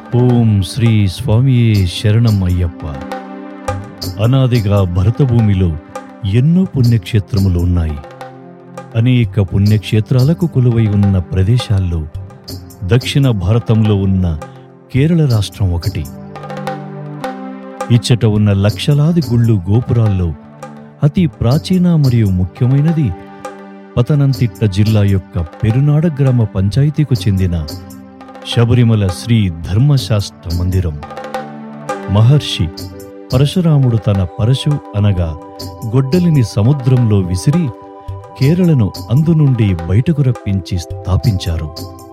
ఓం శ్రీ స్వామియే శరణం అయ్యప్ప అనాదిగా భరతభూమిలో ఎన్నో పుణ్యక్షేత్రములు ఉన్నాయి అనేక పుణ్యక్షేత్రాలకు కొలువై ఉన్న ప్రదేశాల్లో దక్షిణ భారతంలో ఉన్న కేరళ రాష్ట్రం ఒకటి ఇచ్చట ఉన్న లక్షలాది గుళ్ళు గోపురాల్లో అతి ప్రాచీన మరియు ముఖ్యమైనది పతనంతిట్ట జిల్లా యొక్క పెరునాడ గ్రామ పంచాయతీకు చెందిన శబరిమల శ్రీ ధర్మశాస్త్ర మందిరం మహర్షి పరశురాముడు తన పరశు అనగా గొడ్డలిని సముద్రంలో విసిరి కేరళను అందు నుండి బయటకు రప్పించి స్థాపించారు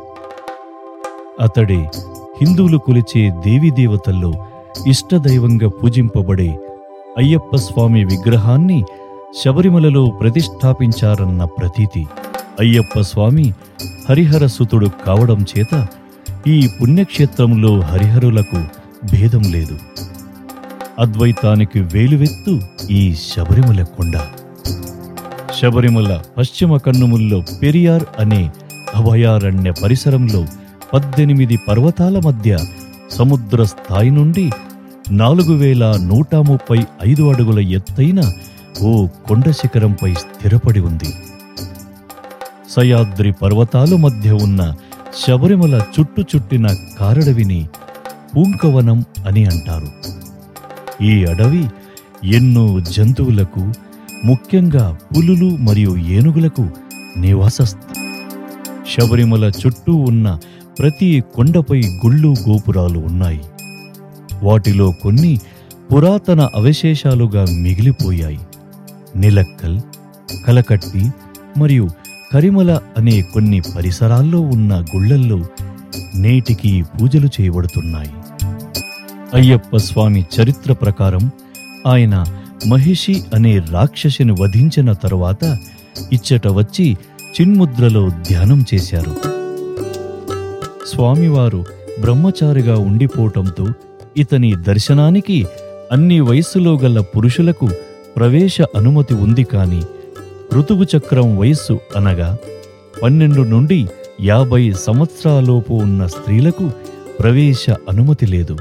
అతడే హిందువులు కొలిచే దేవీదేవతల్లో ఇష్టదైవంగా పూజింపబడే అయ్యప్ప స్వామి విగ్రహాన్ని శబరిమలలో ప్రతిష్ఠాపించారన్న ప్రతీతి అయ్యప్ప స్వామి హరిహరసుతుడు కావడం చేత ఈ పుణ్యక్షేత్రంలో హరిహరులకు భేదం లేదు అద్వైతానికి వేలువెత్తు ఈ శబరిమల కొండ శబరిమల పశ్చిమ కన్నుముల్లో పెరియార్ అనే అభయారణ్య పరిసరంలో పద్దెనిమిది పర్వతాల మధ్య సముద్ర స్థాయి నుండి నాలుగు వేల నూట ముప్పై ఐదు అడుగుల ఎత్తైన ఓ కొండ శిఖరంపై స్థిరపడి ఉంది సయాద్రి పర్వతాల మధ్య ఉన్న శబరిమల చుట్టు చుట్టిన కారడవిని పూంకవనం అని అంటారు ఈ అడవి ఎన్నో జంతువులకు ముఖ్యంగా పులులు మరియు ఏనుగులకు నివాస స్థ- శబరిమల చుట్టూ ఉన్న ప్రతి కొండపై గుళ్ళు గోపురాలు ఉన్నాయి వాటిలో కొన్ని పురాతన అవశేషాలుగా మిగిలిపోయాయి నిలక్కల్ కలకట్టి మరియు కరిమల అనే కొన్ని పరిసరాల్లో ఉన్న గుళ్ళల్లో నేటికి పూజలు చేయబడుతున్నాయి అయ్యప్ప స్వామి చరిత్ర ప్రకారం ఆయన మహిషి అనే రాక్షసిని వధించిన తరువాత ఇచ్చట వచ్చి చిన్ముద్రలో ధ్యానం చేశారు స్వామివారు బ్రహ్మచారిగా ఉండిపోవటంతో ఇతని దర్శనానికి అన్ని వయస్సులో గల పురుషులకు ప్రవేశ అనుమతి ఉంది కాని ఋతువు చక్రం వయస్సు అనగా పన్నెండు నుండి యాభై సంవత్సరాలలోపు ఉన్న స్త్రీలకు ప్రవేశ అనుమతి లేదు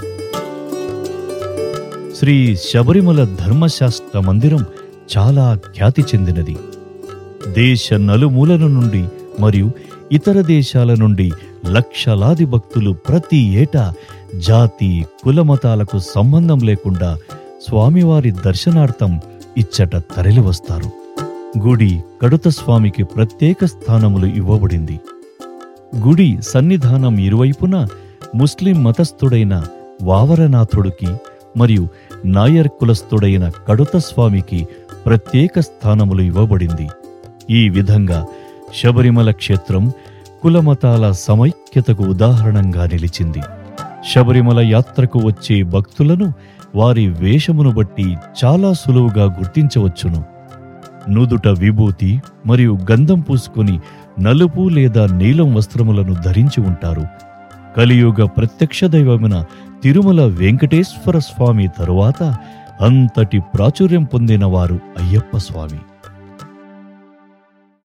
శ్రీ శబరిమల ధర్మశాస్త్ర మందిరం చాలా ఖ్యాతి చెందినది దేశ నలుమూలల నుండి మరియు ఇతర దేశాల నుండి లక్షలాది భక్తులు ప్రతి ఏటా జాతి కులమతాలకు సంబంధం లేకుండా స్వామివారి దర్శనార్థం ఇచ్చట తరలివస్తారు గుడి కడుత స్వామికి ప్రత్యేక స్థానములు ఇవ్వబడింది గుడి సన్నిధానం ఇరువైపున ముస్లిం మతస్థుడైన వావరనాథుడికి మరియు నాయర్ కులస్థుడైన కడుత స్వామికి ప్రత్యేక స్థానములు ఇవ్వబడింది ఈ విధంగా శబరిమల క్షేత్రం కులమతాల సమైక్యతకు ఉదాహరణంగా నిలిచింది శబరిమల యాత్రకు వచ్చే భక్తులను వారి వేషమును బట్టి చాలా సులువుగా గుర్తించవచ్చును నుదుట విభూతి మరియు గంధం పూసుకొని నలుపు లేదా నీలం వస్త్రములను ధరించి ఉంటారు కలియుగ ప్రత్యక్ష దైవమున తిరుమల వెంకటేశ్వర స్వామి తరువాత అంతటి ప్రాచుర్యం పొందిన వారు అయ్యప్ప స్వామి